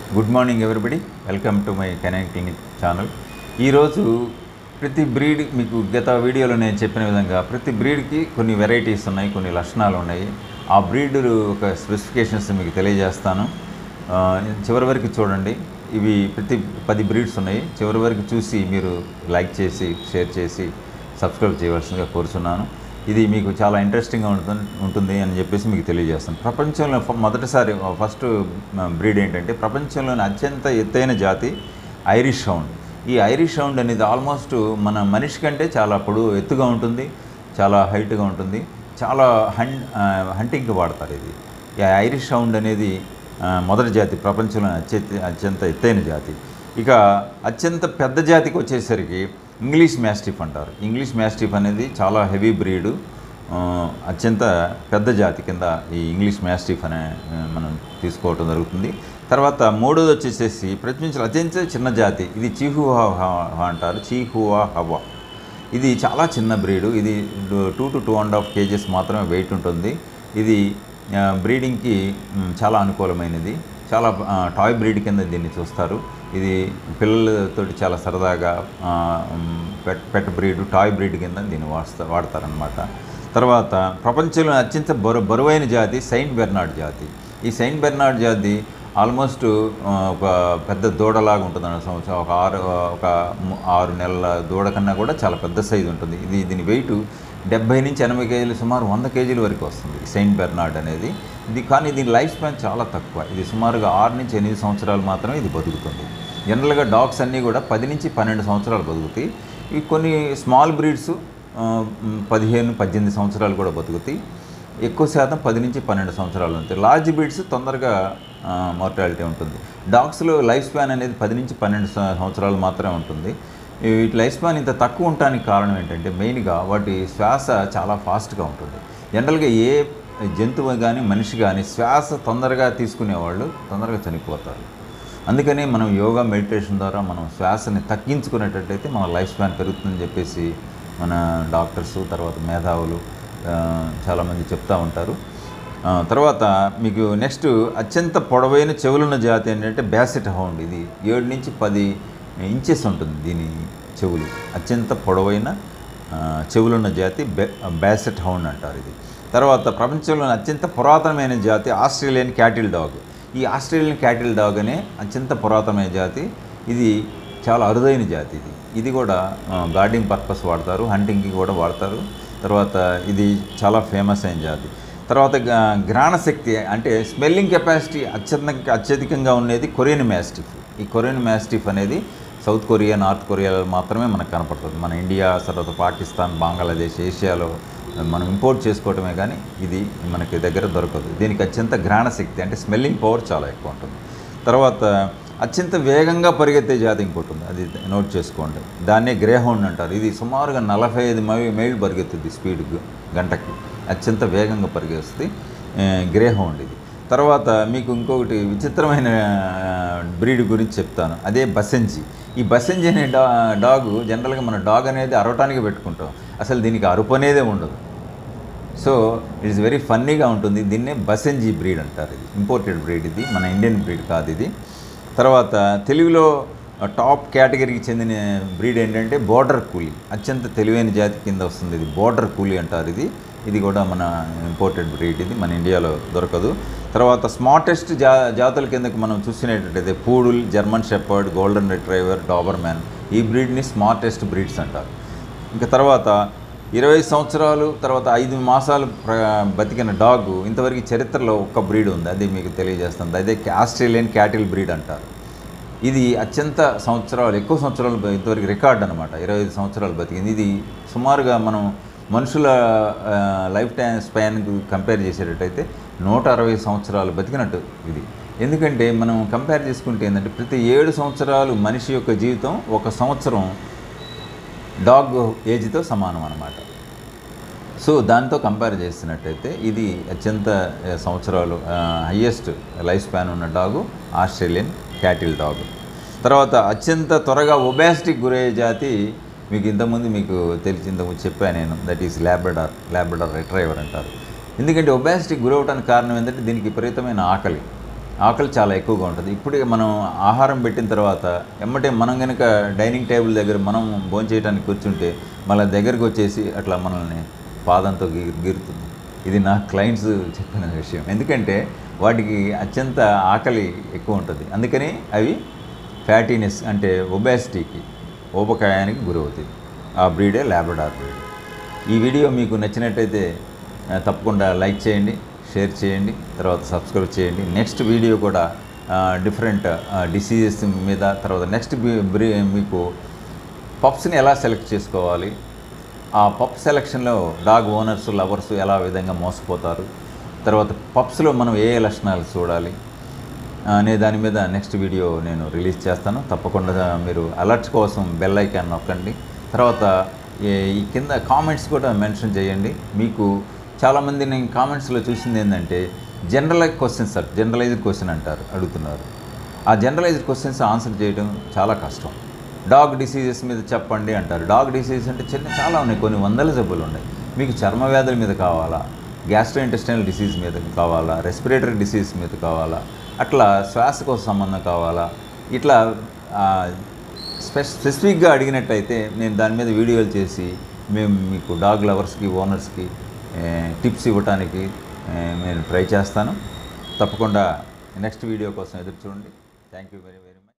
good morning everybody welcome to my canine clinic channel ఈరోజు ప్రతి breed మీకు గత వీడియోలో నేను చెప్పిన విధంగా ప్రతి బ్రీడ్కి కొన్ని వెరైటీస్ ఉన్నాయి కొన్ని లక్షణాలు ఉన్నాయి ఆ బ్రీడ్ ఒక స్పెసిఫికేషన్స్ మీకు తెలియజేస్తాను ఆ, చివరి వరకు చూడండి ఇవి ప్రతి పది బ్రీడ్స్ ఉన్నాయి చివరి వరకు చూసి మీరు లైక్ చేసి షేర్ చేసి సబ్స్క్రైబ్ చేయవలసిందిగా కోరుచున్నాను ఇది మీకు చాలా ఇంట్రెస్టింగ్గా ఉంటుంది ఉంటుంది అని చెప్పేసి మీకు తెలియజేస్తాను ప్రపంచంలో ఫ- మొదటిసారి ఫస్ట్ బ్రీడ్ ఏంటంటే ప్రపంచంలోని అత్యంత ఎత్తైన జాతి ఐరిష్ హౌండ్ ఈ ఐరిష్ హౌండ్ అనేది ఆల్మోస్ట్ మన మనిషి కంటే చాలా పొడు ఎత్తుగా ఉంటుంది చాలా హైట్గా ఉంటుంది చాలా హన్ హంటింగ్కి వాడతారు ఇది ఈ ఐరిష్ హౌండ్ అనేది ఆ, మొదటి జాతి ప్రపంచంలో అత్యంత అత్యంత ఎత్తైన జాతి ఇక అత్యంత పెద్ద జాతికి వచ్చేసరికి ఇంగ్లీష్ మ్యాస్టిఫ్ అంటారు ఇంగ్లీష్ మ్యాస్టిఫ్ అనేది చాలా హెవీ బ్రీడు ఆ, అత్యంత పెద్ద జాతి కింద ఈ ఇంగ్లీష్ మ్యాస్టిఫ్ అనే ఆ, మనం తీసుకోవటం జరుగుతుంది తర్వాత మూడోది వచ్చేసేసి ప్రపంచంలో అత్యంత చిన్న జాతి ఇది చీహువా అంటారు చీహువా హవా ఇది చాలా చిన్న బ్రీడు ఇది two to two and half kgs మాత్రమే వెయిట్ ఉంటుంది ఇది ఆ, బ్రీడింగ్కి మ్, చాలా అనుకూలమైనది చాలా ఆ, టాయ్ బ్రీడ్ కింద దీన్ని చూస్తారు ఇది పిల్లలతోటి చాలా సరదాగా ఆ, మ్, pet pet breed toy breed కింద దీన్ని వాడుతా వాడతారనమాట తర్వాత ప్రపంచంలో అత్యంత బరు బరువైన జాతి సెయింట్ బెర్నార్డ్ జాతి ఈ సెయింట్ బెర్నార్డ్ జాతి ఆల్మోస్ట్ ఆ, ఒక పెద్ద దూడలాగా ఉంటుంది అన్న సంవత్సరం ఒక ఆరు ఒక ము- ఆరు నెలల దూడ కన్నా కూడా చాలా పెద్ద సైజు ఉంటుంది ఇది దీని వెయిట్ డెబ్బై నుంచి ఎనభై కేజీలు సుమారు వంద కేజీల వరకు వస్తుంది ఈ సెయింట్ బెర్నార్డ్ అనేది ఇది కానీ దీని లైఫ్ స్పాన్ చాలా తక్కువ ఇది సుమారుగా ఆరు నుంచి ఎనిమిది సంవత్సరాలు మాత్రమే ఇది బతుకుతుంది జనరల్గా డాగ్స్ అన్నీ కూడా పది నుంచి పన్నెండు సంవత్సరాలు బతుకుతాయి ఇవి కొన్ని స్మాల్ బ్రీడ్స్ పదిహేను పద్దెనిమిది సంవత్సరాలు కూడా బతుకుతాయి ఎక్కువ శాతం పది నుంచి పన్నెండు సంవత్సరాలు ఉంటాయి లార్జ్ బీడ్స్ తొందరగా మార్టాలిటీ ఉంటుంది డాగ్స్లో లైఫ్ స్పాన్ అనేది పది నుంచి పన్నెండు సం- సంవత్సరాలు మాత్రమే ఉంటుంది ఈ వీటి లైఫ్ స్పాన్ ఇంత తక్కువ ఉండడానికి కారణం ఏంటంటే మెయిన్గా వాటి శ్వాస చాలా ఫాస్ట్గా ఉంటుంది జనరల్గా ఏ జంతువు కానీ మనిషి కానీ శ్వాస తొందరగా తీసుకునేవాళ్ళు తొందరగా చనిపోతారు అందుకని మనం యోగా మెడిటేషన్ ద్వారా మనం శ్వాసని తగ్గించుకునేటట్టయితే మన లైఫ్ స్పాన్ పెరుగుతుందని చెప్పేసి మన డాక్టర్స్ తర్వాత మేధావులు ఆ, చాలామంది చెప్తూ ఉంటారు ఆ, తర్వాత మీకు నెక్స్ట్ అత్యంత పొడవైన చెవులున్న జాతి ఏంటంటే బ్యాసెట్ హౌండ్ ఇది ఏడు నుంచి పది ఇంచెస్ ఉంటుంది దీని చెవులు అత్యంత పొడవైన ఆ, చెవులున్న జాతి బె- బ్యాసెట్ హౌండ్ అంటారు ఇది తర్వాత ప్రపంచంలోని అత్యంత పురాతనమైన జాతి ఆస్ట్రేలియన్ క్యాటిల్ డాగ్ ఈ ఆస్ట్రేలియన్ క్యాటిల్ డాగ్ అనే అత్యంత పురాతనమైన జాతి ఇది చాలా అరుదైన జాతి ఇది ఇది కూడా గార్డింగ్ పర్పస్ వాడతారు హంటింగ్కి కూడా వాడతారు తర్వాత ఇది చాలా ఫేమస్ అయిన జాతి తర్వాత గా- గ్రాణ శక్తి అంటే స్మెల్లింగ్ కెపాసిటీ అత్యంత అత్యధికంగా ఉండేది కొరియన్ మ్యాస్టిఫ్ ఈ కొరియన్ మ్యాస్టిఫ్ అనేది సౌత్ కొరియా నార్త్ కొరియాలో మాత్రమే మనకు కనపడుతుంది మన ఇండియా తర్వాత పాకిస్తాన్ బంగ్లాదేశ్ ఏషియాలో మనం ఇంపోర్ట్ చేసుకోవటమే కానీ ఇది మనకి దగ్గర దొరకదు దీనికి అత్యంత గ్రాణ శక్తి అంటే స్మెల్లింగ్ పవర్ చాలా ఎక్కువ ఉంటుంది తర్వాత అత్యంత వేగంగా పరిగెత్తే జాతి ఇంకోటి ఉంది అది నోట్ చేసుకోండి దాన్నే గ్రేహౌండ్ అంటారు ఇది సుమారుగా నలభై ఐదు మై మైళ్ళు పరిగెత్తుద్ది స్పీడ్ గంటకి అత్యంత వేగంగా పరిగెస్తుంది గ్రేహౌండ్ ఇది తర్వాత మీకు ఇంకొకటి విచిత్రమైన బ్రీడ్ గురించి చెప్తాను అదే బసెంజి ఈ బసెంజి అనే డా డాగు జనరల్గా మన డాగ్ అనేది అరవటానికి పెట్టుకుంటాం అసలు దీనికి అరుపు అనేదే ఉండదు సో ఇట్స్ వెరీ ఫన్నీగా ఉంటుంది దీన్నే బసెంజీ బ్రీడ్ అంటారు ఇది ఇంపోర్టెడ్ బ్రీడ్ ఇది మన ఇండియన్ బ్రీడ్ కాదు ఇది తర్వాత తెలుగులో టాప్ కేటగిరీకి చెందిన బ్రీడ్ ఏంటంటే బోర్డర్ కూలీ అత్యంత తెలివైన జాతి కింద వస్తుంది ఇది బోర్డర్ కూలీ అంటారు ఇది ఇది కూడా మన ఇంపోర్టెడ్ బ్రీడ్ ఇది మన ఇండియాలో దొరకదు తర్వాత స్మార్టెస్ట్ జా జాతుల కిందకి మనం చూసినట్టయితే poodle German shepherd golden retriever Doberman ఈ బ్రీడ్ని స్మార్టెస్ట్ బ్రీడ్స్ అంటారు ఇంకా తర్వాత ఇరవై సంవత్సరాలు తర్వాత ఐదు మాసాలు ప్ర బతికిన డాగ్ ఇంతవరకు చరిత్రలో ఒక్క బ్రీడ్ ఉంది అది మీకు తెలియజేస్తుంది అదే ఆస్ట్రేలియన్ క్యాటిల్ బ్రీడ్ అంటారు ఇది అత్యంత సంవత్సరాలు ఎక్కువ సంవత్సరాలు బ- ఇంతవరకు రికార్డ్ అనమాట ఇరవై ఐదు సంవత్సరాలు బతికింది ఇది సుమారుగా మనం మనుషుల ఆ, లైఫ్ టైం స్పాన్ కంపేర్ చేసేటట్టయితే నూట అరవై సంవత్సరాలు బతికినట్టు ఇది ఎందుకంటే మనం కంపేర్ చేసుకుంటే ఏంటంటే ప్రతి ఏడు సంవత్సరాలు మనిషి యొక్క జీవితం ఒక సంవత్సరం డాగ్ ఏజ్తో సమానం అన్నమాట సో దాంతో కంపేర్ చేసినట్టయితే ఇది అత్యంత ఆ, సంవత్సరాలు హయ్యెస్ట్ లైఫ్ స్పాన్ ఉన్న డాగు ఆస్ట్రేలియన్ క్యాటిల్ డాగ్ తర్వాత అత్యంత త్వరగా ఒబాసిటీకి గురయ్యే జాతి మీకు ఇంతకుముందు మీకు తెలిసి ఇంతకుముందు చెప్పాను నేను that is Labrador Labrador retriever అంటారు ఎందుకంటే ఒబాసిటీకి గురవడానికి కారణం ఏంటంటే దీనికి విపరీతమైన ఆకలి ఆకలి చాలా ఎక్కువగా ఉంటుంది ఇప్పుడు మనం ఆహారం పెట్టిన తర్వాత ఎమ్మటే మనం కనుక డైనింగ్ టేబుల్ దగ్గర మనం భోంచేయడానికి కూర్చుంటే మళ్ళీ దగ్గరికి వచ్చేసి అట్లా మనల్ని పాదంతో గీ- గీరుతుంది ఇది నా క్లయింట్స్ చెప్పిన విషయం ఎందుకంటే వాటికి అత్యంత ఆకలి ఎక్కువ ఉంటుంది అందుకని అవి ఫ్యాటీనెస్ అంటే ఒబేసిటీకి ఊబకాయానికి గురవుతుంది ఆ బ్రీడే ల్యాబ్రడార్ బ్రీడ్ ఈ వీడియో మీకు నచ్చినట్టయితే ఆ, తప్పకుండా లైక్ చేయండి షేర్ చేయండి తర్వాత సబ్స్క్రైబ్ చేయండి నెక్స్ట్ వీడియో కూడా డిఫరెంట్ డిసీజెస్ మీద తర్వాత నెక్స్ట్ మీకు పప్స్ని ఎలా సెలెక్ట్ చేసుకోవాలి ఆ పప్ సెలెక్షన్లో డాగ్ ఓనర్స్ లవర్స్ ఎలా విధంగా మోసపోతారు తర్వాత పప్స్లో మనం ఏ ఏ లక్షణాలు చూడాలి అనే దాని మీద నెక్స్ట్ వీడియో నేను రిలీజ్ చేస్తాను తప్పకుండా మీరు అలర్ట్స్ కోసం బెల్ ఐకాన్ నొక్కండి తర్వాత ఈ- ఈ కింద కామెంట్స్ కూడా మెన్షన్ చేయండి మీకు చాలామంది నేను కామెంట్స్లో చూసింది ఏంటంటే generalise questions sir generalised question అంటారు అడుగుతున్నారు ఆ జనరలైజ్డ్ క్వశ్చన్స్ ఆన్సర్ చేయడం చాలా కష్టం డాగ్ డిసీజెస్ మీద చెప్పండి అంటారు డాగ్ డిసీజెస్ అంటే చిన్న చాలా ఉన్నాయి కొన్ని వందల జబ్బులు ఉన్నాయి మీకు చర్మ వ్యాధుల మీద కావాలా గ్యాస్ట్రో ఇంటెస్టైనల్ డిసీజ్ మీద కావాలా రెస్పిరేటరీ డిసీజ్ మీద కావాలా అట్లా శ్వాసకోశ సంబంధం కావాలా ఇట్లా ఆ, స్పె స్పెసిఫిక్గా అడిగినట్టయితే నేను దాని మీద వీడియోలు చేసి మేము మీకు డాగ్ లవర్స్కి ఓనర్స్కి టిప్స్ ఇవ్వడానికి ఏ, నేను ట్రై చేస్తాను తప్పకుండా నెక్స్ట్ వీడియో కోసం ఎదురు చూడండి థ్యాంక్ యూ వెరీ వెరీ